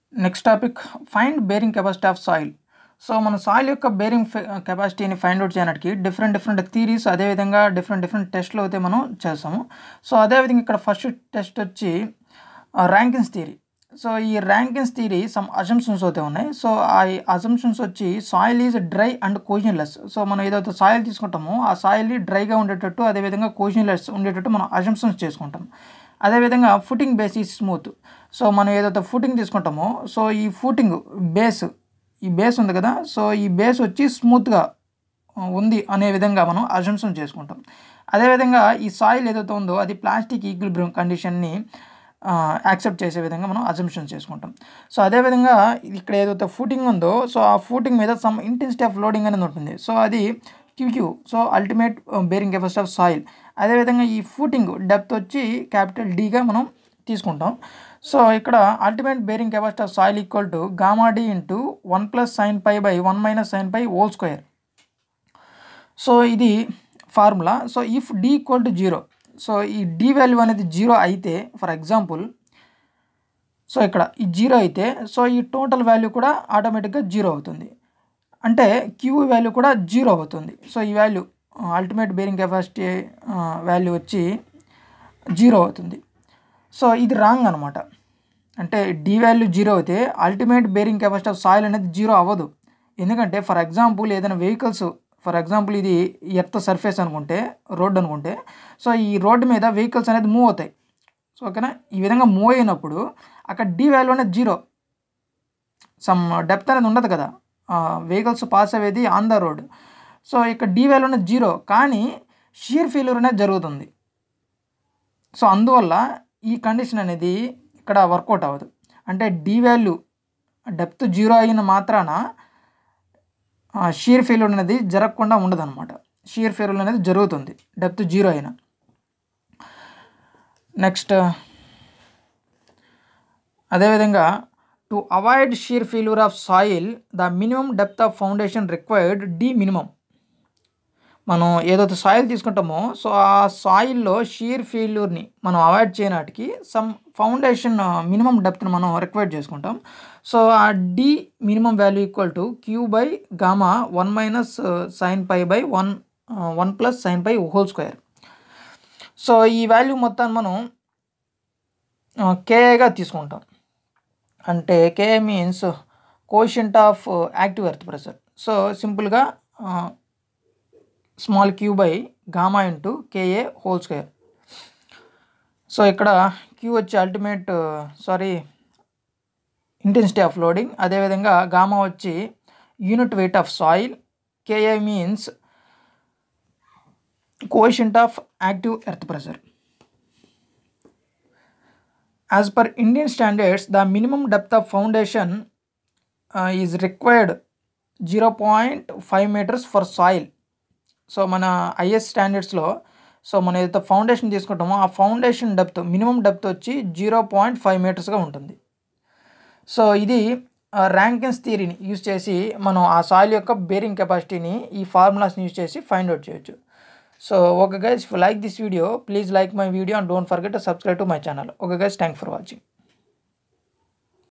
next topic find bearing capacity of soil so మన soil యొక్క bearing కెపాసిటీని find out చేయడానికి డిఫరెంట్ డిఫరెంట్ థీరీస్ అదేవిధంగా డిఫరెంట్ డిఫరెంట్ టెస్ట్లు అయితే మనం చేస్తాము సో అదేవిధంగా ఇక్కడ ఫస్ట్ టెస్ట్ వచ్చి ర్యాంకిన్స్ థీరీ సో ఈ ర్యాంకిన్స్ థీరీ సమ్ అజంప్షన్స్ అయితే ఉన్నాయి సో ఆ అజంప్షన్స్ వచ్చి soil is dry and cohesionless so మనం ఏదైతే సాయిల్ తీసుకుంటామో ఆ సాయిల్ డ్రైగా ఉండేటట్టు అదేవిధంగా కోజిన్లెస్ ఉండేటట్టు మనం అజంప్షన్స్ చేసుకుంటాం అదేవిధంగా ఫుటింగ్ బేస్ ఈ స్మూత్ సో మనం ఏదైతే ఫుటింగ్ తీసుకుంటామో సో ఈ ఫుటింగ్ బేస్ ఈ బేస్ ఉంది కదా సో ఈ బేస్ వచ్చి స్మూత్గా ఉంది అనే విధంగా మనం అజంప్షన్ చేసుకుంటాం అదేవిధంగా ఈ సాయిల్ ఏదైతే ఉందో అది ప్లాస్టిక్ ఈక్విలిబ్రియం కండిషన్ని యాక్సెప్ట్ చేసే విధంగా మనం అజంప్షన్ చేసుకుంటాం సో అదేవిధంగా ఇక్కడ ఏదైతే ఫూటింగ్ ఉందో సో ఆ ఫూటింగ్ మీద సమ్ ఇంటెన్సిటీ ఆఫ్ లోడింగ్ అనేది ఉంటుంది సో అది క్యూక్యూ so ultimate bearing capacity of soil అదేవిధంగా ఈ ఫూటింగ్ డెప్త్ వచ్చి క్యాపిటల్ డీగా మనం తీసుకుంటాం సో ఇక్కడ ultimate bearing capacity of soil equal to gamma D into one plus sine phi by one minus sine phi whole square so ఇది formula so if D equal to zero so ఈ D value అనేది zero అయితే for example so ఇక్కడ ఈ zero అయితే so ఈ total value కూడా ఆటోమేటిక్గా జీరో అవుతుంది అంటే క్యూ వాల్యూ కూడా జీరో అవుతుంది సో ఈ value ultimate bearing capacity value వచ్చి జీరో అవుతుంది సో ఇది రాంగ్ అనమాట అంటే డి వాల్యూ జీరో అయితే ultimate bearing capacity of soil అనేది జీరో అవ్వదు ఎందుకంటే ఫర్ ఎగ్జాంపుల్ ఏదైనా వెహికల్స్ ఫర్ ఎగ్జాంపుల్ ఇది ఎర్త్ సర్ఫేస్ అనుకుంటే రోడ్ అనుకుంటే సో ఈ రోడ్డు మీద వెహికల్స్ అనేది మూవ్ అవుతాయి సో ఓకేనా ఈ విధంగా మూవ్ అయినప్పుడు అక్కడ డి వాల్యూ అనేది జీరో సమ్ డెప్త్ అనేది ఉండదు కదా వెహికల్స్ పాస్ అయ్యేది ఆన్ ద రోడ్ సో ఇక్కడ డి వాల్యూ అనేది జీరో కానీ షియర్ ఫెయిల్యూర్ అనేది జరుగుతుంది సో అందువల్ల ఈ కండిషన్ అనేది ఇక్కడ వర్కౌట్ అవ్వదు అంటే డి వాల్యూ డెప్త్ జీరో అయిన మాత్రాన షీర్ ఫెయిల్యూర్ అనేది జరగకుండా ఉండదు అనమాట షీర్ ఫెయిల్యూర్ అనేది జరుగుతుంది డెప్త్ జీరో అయినా నెక్స్ట్ అదేవిధంగా to avoid shear failure of soil the minimum depth of foundation required D minimum మనం ఏదైతే సాయిల్ తీసుకుంటామో సో ఆ సాయిల్లో షీర్ ఫెయిల్యూర్ని మనం అవాయిడ్ చేయనాటికి సమ్ ఫౌండేషన్ మినిమం డెప్త్ని మనం రిక్వైర్ చేసుకుంటాం సో ఆ D minimum value equal to Q by gamma one minus sine phi by one one plus sine phi whole square so ఈ వాల్యూ మొత్తాన్ని మనం కేఏగా తీసుకుంటాం అంటే KA means quotient of active earth pressure so సింపుల్గా small Q by gamma into KA whole square so ఇక్కడ Q వచ్చి ultimate sorry intensity of loading అదేవిధంగా గామా వచ్చి unit weight of soil KA means quotient of active earth pressure as per Indian standards the minimum depth of foundation is required zero point five metres for soil so మన IS స్టాండర్డ్స్లో so మనం ఏదైతే foundation తీసుకుంటామో ఆ foundation depth minimum depth వచ్చి zero point five మీటర్స్గా ఉంటుంది so ఇది ర్యాంకిన్స్ థియరీని యూజ్ చేసి మనం ఆ సాయిల్ యొక్క బేరింగ్ కెపాసిటీని ఈ ఫార్ములాస్ని యూజ్ చేసి ఫైండ్ అవుట్ చేయొచ్చు so okay guys like this video please like my video and don't forget to subscribe to my channel okay guys thank for watching